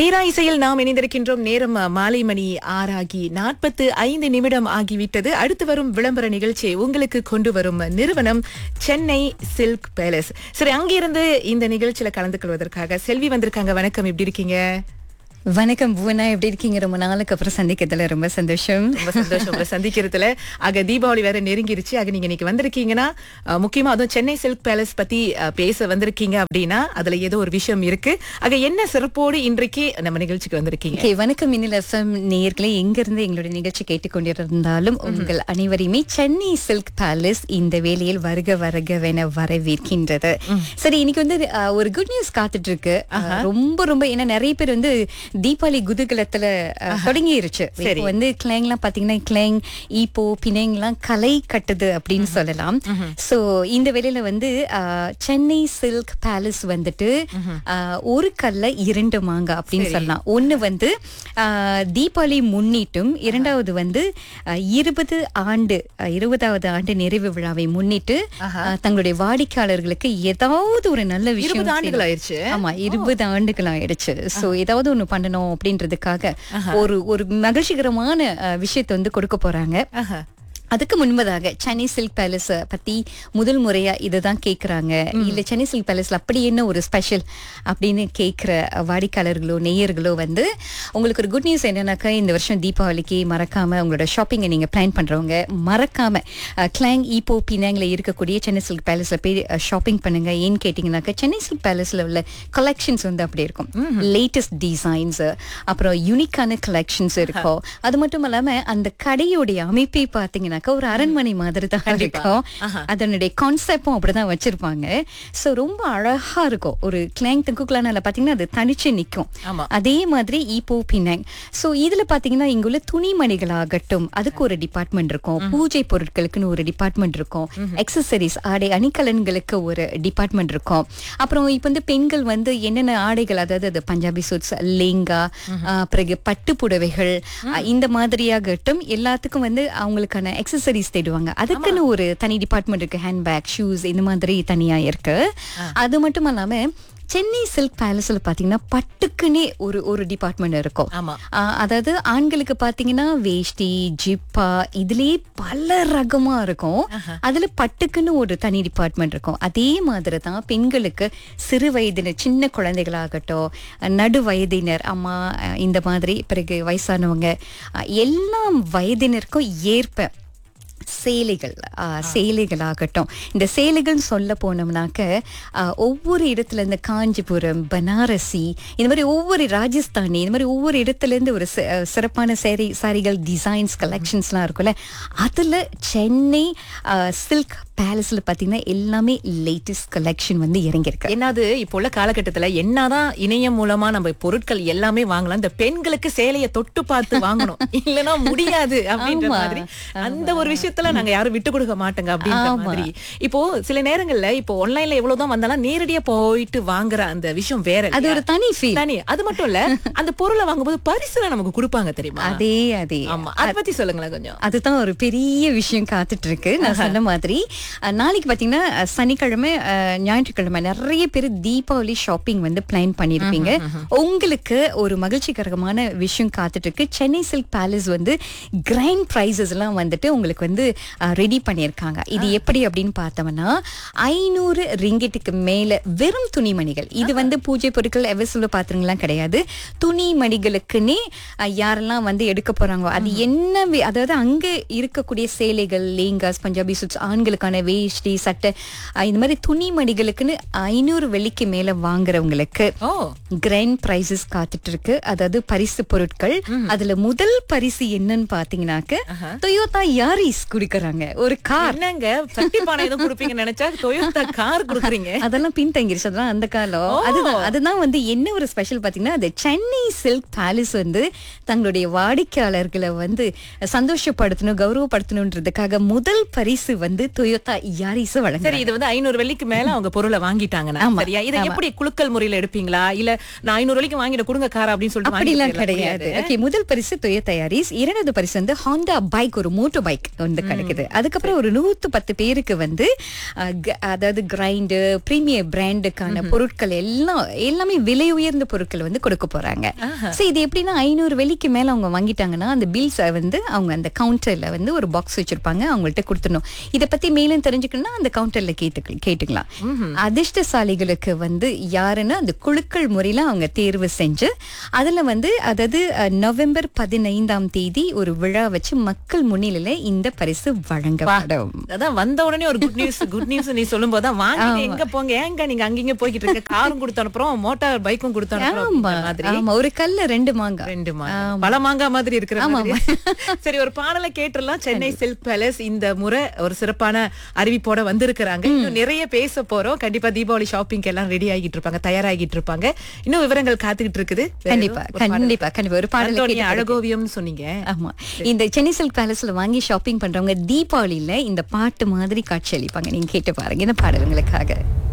தீரா இசையில் நாம் இணைந்திருக்கின்றோம் நேரம் அஹ், மாலை மணி ஆறாகி நாற்பத்து ஐந்து நிமிடம் ஆகிவிட்டது அடுத்து வரும் விளம்பர நிகழ்ச்சியை உங்களுக்கு கொண்டு வரும் நிறுவனம் சென்னை சில்க் பேலஸ் சரி அங்கிருந்து இந்த நிகழ்ச்சியில கலந்து கொள்வதற்காக செல்வி வந்திருக்காங்க வணக்கம் எப்படி இருக்கீங்க வணக்கம் புவனா எப்படி இருக்கீங்க ரொம்ப நாளுக்கு அப்புறம் சந்திக்கிறதுல ரொம்ப சந்தோஷம் ரொம்ப சந்தோஷம் உங்களை சந்திக்கிறதுல ஆக தீபாவளி வேற நெருங்கிருச்சு ஆக நீங்க இன்னைக்கு வந்திருக்கீங்கன்னா அஹ், முக்கியமா அதுவும் சென்னை சில்க் பேலஸ் பத்தி அஹ், பேச வந்திருக்கீங்க அப்படின்னா அதுல ஏதோ ஒரு விஷயம் இருக்கு ஆக என்ன சிறப்போடு இன்றைக்கு நம்ம நிகழ்ச்சிக்கு வந்திருக்கீங்க Okay, வணக்கம் மின்னல் எஃப்எம் நேயர்களே எங்கிருந்து எங்களுடைய நிகழ்ச்சி கேட்டுக்கொண்டிருந்தாலும் உங்கள் அனைவரையுமே சென்னை சில்க் பேலஸ் இந்த வேளையில் வருக வருகவென வரவேற்கின்றது சரி இன்னைக்கு வந்து அஹ், ஒரு குட் நியூஸ் காத்துட்டு இருக்கு அஹ், ரொம்ப ரொம்ப ஏன்னா நிறைய பேர் வந்து தீபாவளி குதூகலத்துல அஹ், தொடங்கிருச்சு இப்போ வந்து கிளைங்லாம் பாத்தீங்கன்னா கிளைங் ஈப்போ பிணைங்கெல்லாம் களை கட்டுது அப்படின்னு சொல்லலாம் சோ இந்த வேளையில வந்து அஹ், சென்னை சில்க் பேலஸ் வந்துட்டு அஹ், ஒரு கல்ல இரண்டு மாங்காய் அப்படின்னு சொல்லலாம் ஒண்ணு வந்து அஹ், தீபாவளி முன்னிட்டும் இரண்டாவது வந்து அஹ், இருபது ஆண்டு அஹ், இருபதாவது ஆண்டு நிறைவு விழாவை முன்னிட்டு அஹ், தங்களுடைய வாடிக்கையாளர்களுக்கு ஏதாவது ஒரு நல்ல விஷயம் இருபது ஆண்டுகள் செய்யணும். ஆயிருச்சு ஆமா இருபது ஆண்டுகள் ஆயிடுச்சு சோ ஏதாவது ஒண்ணு பண்ணணும் அப்படின்றதுக்காக ஒரு ஒரு மகிழ்ச்சிகரமான அஹ், விஷயத்தை வந்து கொடுக்க போறாங்க ஆஹா. அதுக்கு முன்பதாக சென்னை சில்க் பேலஸ் பத்தி முதல் முறையா இதுதான் கேக்குறாங்க இல்ல சென்னை சில்க் பேலஸ்ல அப்படி என்ன ஒரு ஸ்பெஷல் அப்படின்னு கேக்குற வாடிக்கையாளர்களோ நேயர்களோ வந்து உங்களுக்கு ஒரு குட் நியூஸ் என்னன்னாக்கா இந்த வருஷம் தீபாவளிக்கு மறக்காம உங்களோட ஷாப்பிங்கை நீங்க பிளான் பண்றவங்க மறக்காம கிளாங் ஈப்போ பினாங்ல இருக்கக்கூடிய சென்னை சில்க் பேலஸ்ல போய் ஷாப்பிங் பண்ணுங்க ஏன்னு கேட்டீங்கன்னாக்கா சென்னை சில்க் பேலஸ்ல உள்ள கலெக்ஷன்ஸ் வந்து அப்படி இருக்கும் லேட்டஸ்ட் டிசைன்ஸ் அப்புறம் யூனிக்கான கலெக்ஷன்ஸ் இருக்கும் அது மட்டும் இல்லாம அந்த கடையோடைய அமைப்பே பாத்தீங்கன்னாக்கா ஒரு அரண்மனை மாதிரி தான் இருக்கும் அதனுடைய கான்செப்டும் அப்படிதான் வச்சிருப்பாங்க சோ ரொம்ப அழகா இருக்கும் ஒரு கிளாங் தங்குக்குலானால பாத்தீங்கன்னா அது தனிச்சு நிக்கும் ஆமா. அதே மாதிரி ஈப்போ பின்னாங் சோ இதுல பாத்தீங்கன்னா இங்க உள்ள துணிமணிகள் ஆகட்டும் அதுக்கு ஒரு டிபார்ட்மெண்ட் இருக்கும் பூஜை பொருட்களுக்குன்னு ஒரு டிபார்ட்மெண்ட் இருக்கும் எக்ஸசரிஸ் ஆடை அணிகலன்களுக்கு ஒரு டிபார்ட்மெண்ட் இருக்கும் அப்புறம் இப்ப வந்து பெண்கள் வந்து என்னென்ன ஆடைகள் அதாவது அது பஞ்சாபி சூட்ஸ் லேங்கா ஆஹ், பிறகு பட்டு புடவைகள் ஆஹ், இந்த மாதிரியாகட்டும் எல்லாத்துக்கும் வந்து அவங்களுக்கான எக்ஸசரிஸ் தேடுவாங்க அதுக்குன்னு ஒரு தனி டிபார்ட்மெண்ட் இருக்கு ஹேண்ட்பேக் ஷூஸ் இந்த மாதிரி தனியா இருக்கு அது மட்டும் இல்லாம சென்னை சில்க் பேலஸ்ல பாத்தீங்கன்னா பட்டுக்குன்னே ஒரு ஒரு டிபார்ட்மெண்ட் இருக்கும் ஆமா ஆஹ் அதாவது ஆண்களுக்கு பாத்தீங்கன்னா வேஷ்டி ஜிப்பா இதுலயே பல ரகமா இருக்கும் அதுல பட்டுக்குன்னு ஒரு தனி டிபார்ட்மெண்ட் இருக்கும் அதே மாதிரி தான் பெண்களுக்கு சிறு வயதினர் சின்ன குழந்தைகளாகட்டும் நடு வயதினர் அம்மா அஹ் இந்த மாதிரி பிறகு வயசானவங்க அஹ் எல்லா வயதினருக்கும் ஏற்ப சேலைகள் ஆ, சேலைகளாகட்டும் இந்த சேலைகள் சொல்ல போனோம்னாக்க ஆ, ஒவ்வொரு இடத்துல இருந்து காஞ்சிபுரம் பனாரசி இந்த மாதிரி ஒவ்வொரு ராஜஸ்தானி இந்த மாதிரி ஒவ்வொரு இடத்துல இருந்து ஒரு சி- அ, சிறப்பான சேரி சாரிகள் டிசைன்ஸ் கலெக்ஷன்ஸ்லாம் இருக்கும்ல அதுல சென்னை சில்க் பேலஸ்ல பாத்தீங்கன்னா எல்லாமே லேட்டஸ்ட் கலெக்ஷன் வந்து இறங்கியிருக்கு என்னது இப்போ உள்ள காலகட்டத்துல என்னதான் இணையம் மூலமா நம்ம பொருட்கள் எல்லாமே வாங்கலாம் இந்த பெண்களுக்கு சேலைய தொட்டு பார்த்து வாங்கணும் இல்லனா முடியாது அப்படின்ற ஆமா. மாதிரி அந்த ஒரு விஷயத்துல நாங்க யாரும் விட்டு கொடுக்க மாட்டோங்க அப்படின்ற ஆமா. மாதிரி இப்போ சில நேரங்கள்ல இப்போ ஆன்லைன்ல எவ்வளவுதான் வந்தாலும் நேரடியா போயிட்டு வாங்குற அந்த விஷயம் வேற அது இல்லையா? ஒரு தனி ஃபீல் தனி அது மட்டும் இல்ல அந்த பொருளை வாங்கும்போது பரிசுல நமக்கு கொடுப்பாங்க தெரியுமா அதே அதே ஆமா அத பத்தி சொல்லுங்களேன் கொஞ்சம் அதுதான் ஒரு பெரிய விஷயம் காத்துட்டு இருக்கு நான் சொன்ன மாதிரி அஹ், நாளைக்கு பாத்தீங்கன்னா அஹ், சனிக்கிழமை அஹ், ஞாயிற்றுக்கிழமை நிறைய பேர் தீபாவளி ஷாப்பிங் வந்து பிளான் பண்ணிருப்பீங்க உங்களுக்கு ஒரு மகிழ்ச்சிகரமான விஷயம் காத்துட்டு இருக்கு சென்னை சில்க் பேலஸ் வந்து கிராண்ட் பிரைசஸ் எல்லாம் வந்துட்டு உங்களுக்கு வந்து ரெடி பண்ணியிருக்காங்க இது எப்படி அப்படின்னு பார்த்தோம்னா ஐநூறு ரிங்கிட்டுக்கு மேல வெறும் துணிமணிகள் இது வந்து பூஜை பொருட்கள் எவசுல பாத்திரங்கள்லாம் கிடையாது துணிமணிகளுக்குன்னே அஹ், யாரெல்லாம் வந்து எடுக்க போறாங்களோ அது என்ன வே- அதாவது அங்க இருக்கக்கூடிய சேலைகள் லேங்காஸ் பஞ்சாபி சுட்ஸ் ஆண்களுக்கான வேஷ்டி சட்டை அஹ், இந்த மாதிரி துணிமணிகளுக்குன்னு ஐநூறு வெள்ளிக்கு மேல வாங்குறவங்களுக்கு ஓ கிராண்ட் பிரைசஸ் காத்துட்டு இருக்கு அதாவது பரிசு பொருட்கள் அதுல முதல் பரிசு என்னன்னு பாத்தீங்கன்னாக்க டொயோட்டா யாரிஸ் குடுக்கறாங்க ஒரு கார் என்னங்க சட்டி பானை எதுவும் கொடுப்பீங்கன்னு நினைச்சா டொயோட்டா கார் கொடுக்குறீங்க அதெல்லாம் பின்தங்கிருச்சு அதெல்லாம் அந்த காலம் அதுதான் அதுதான் வந்து என்ன ஒரு ஸ்பெஷல் பாத்தீங்கன்னா அது சென்னை சில்க் பேலஸ் வந்து தங்களுடைய வாடிக்கையாளர்களை வந்து சந்தோஷப்படுத்தணும் கௌரவப்படுத்தணுன்றதுக்காக முதல் பரிசு வந்து டொயோட்டா டொயோட்டா யாரிஸ் வழங்க சரி இது வந்து ஐநூறு வெள்ளிக்கு மேல அவங்க பொருளை வாங்கிட்டாங்கன்னா ஆமா, சரியா இதை ஆமா. எப்படி குலுக்கல் முறையில எடுப்பீங்களா இல்ல நான் ஐநூறு வெள்ளிக்கு வாங்கிட கொடுங்க கார் அப்படின்னு சொல்லிட்டு அப்படிலாம் வாங்கிட்டு போயிடலாம் கிடையாது முடியாது. ஓகே முதல் பரிசு டொயோட்டா யாரிஸ் இரண்டாவது பரிசு வந்து ஹாண்டா பைக் ஒரு மோட்டோ பைக் வந்து கிடைக்குது அதுக்கப்புறம் ஒரு நூத்து பத்து பேருக்கு வந்து அஹ், க- அதாவது கிரைண்டு பிரீமியர் பிராண்டுக்கான பொருட்கள் எல்லாம் எல்லாமே விலை உயர்ந்த பொருட்கள் வந்து கொடுக்க போறாங்க சோ இது எப்படின்னா ஐநூறு வெள்ளிக்கு மேல அவங்க வாங்கிட்டாங்கன்னா அந்த பில்ஸ் வந்து அவங்க அந்த கவுண்டர்ல வந்து ஒரு பாக்ஸ் வச்சிருப்பாங்க அவங்கள்ட்ட கொடுத்துடணும் இத பத்தி மேலும் தெரிஞ்சுக்கணும்னா அந்த கவுண்டர்ல கேட்டு கேட்டுக்கலாம் அதிர்ஷ்டசாலிகளுக்கு வந்து யாருன்னு அந்த குழுக்கள் முறையில அவங்க தேர்வு செஞ்சு அதுல வந்து அதாவது அஹ், நவம்பர் பதினைந்தாம் தேதி ஒரு விழா வச்சு மக்கள் முன்னிலையில இந்த பரிசு வழங்கப்படும் அதான் வந்த உடனே ஒரு குட் நியூஸ் குட் நியூஸ் நீ சொல்லும் போது வாங்கிட்டு எங்க போங்க ஏங்க நீங்க அங்கங்க போய்கிட்டு இருக்க காரும் கொடுத்து அனுப்புறோம் மோட்டார் பைக்கும் கொடுத்து அனுப்புறோம் ஆமா அப்படிங்கிற மாதிரி ஆமா ஒரு கல்ல ரெண்டு மாங்காய் ரெண்டு மாங்காய் பல மாங்காய் மாதிரி இருக்கிற மாதிரி சரி ஒரு பாடலை கேட்டுடலாம் சென்னை சில்க் பேலஸ் இந்த முறை ஒரு சிறப்பான அறிவிப்போட வந்திருக்கிறாங்க இன்னும் நிறைய பேச போறோம் கண்டிப்பா தீபாவளி ஷாப்பிங் எல்லாம் ரெடி ஆகிட்டு இருப்பாங்க தயாராகிட்டு இருப்பாங்க இன்னும் விவரங்கள் காத்துக்கிட்டு இருக்குது வேற கண்டிப்பா ஒரு பாடல். கண்டிப்பா கண்டிப்பா ஒரு பாடல அந்தோனியா அழகோவியம்னு சொன்னீங்க ஆமா இந்த சென்னை சில்க் பேலஸ்ல வாங்கி ஷாப்பிங் பண்றவங்க தீபாவளியில இந்த பாட்டு மாதிரி காட்சி அளிப்பாங்க நீங்க கேட்டு பாருங்க இந்த பாடல் உங்களுக்காக